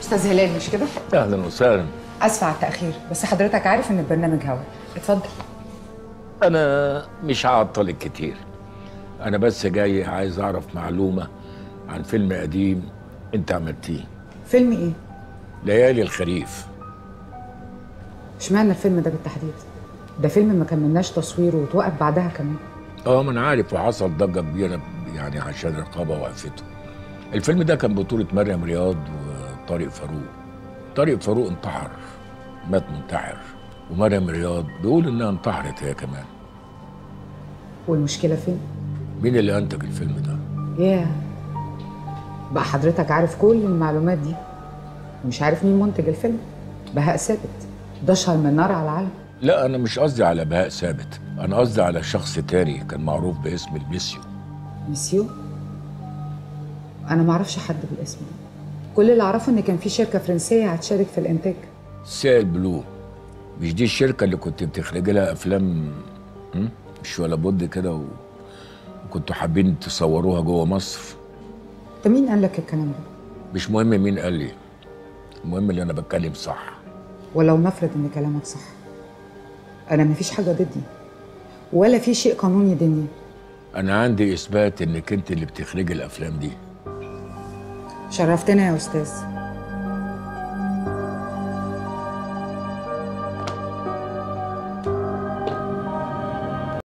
استاذ هلال مش كده اهلا وسهلا اسفه على التاخير بس حضرتك عارف ان البرنامج هوا اتفضل انا مش هعطلك كتير انا بس جاي عايز اعرف معلومه عن فيلم قديم انت عملتيه فيلم ايه ليالي الخريف اشمعنى الفيلم ده بالتحديد ده فيلم ما كملناش تصويره وتوقف بعدها كمان اه ما انا عارف وحصل ضجه كبيره يعني عشان الرقابه وقفته الفيلم ده كان بطوله مريم رياض وطارق فاروق طارق فاروق انتحر مات منتحر ومريم رياض بيقول انها انتحرت هي كمان والمشكله فين مين اللي انتج الفيلم ده ياه بقى حضرتك عارف كل المعلومات دي ومش عارف مين منتج الفيلم بهاء ثابت ده اشهر من نار على العالم لا انا مش قصدي على بهاء ثابت انا قصدي على شخص تاني كان معروف باسم الميسيو ميسيو انا ما اعرفش حد بالاسم ده كل اللي اعرفه ان كان في شركه فرنسيه هتشارك في الانتاج سيل بلو مش دي الشركه اللي كنت بتخرجي لها افلام م? مش ولا بد كده و... وكنتوا حابين تصوروها جوه مصر انت مين قال لك الكلام ده مش مهم مين قال لي المهم اللي انا بتكلم صح ولو نفرض ان كلامك صح انا مفيش حاجه ضدي ولا في شيء قانوني يدني انا عندي اثبات انك انت اللي بتخرجي الافلام دي شرفتنا يا استاذ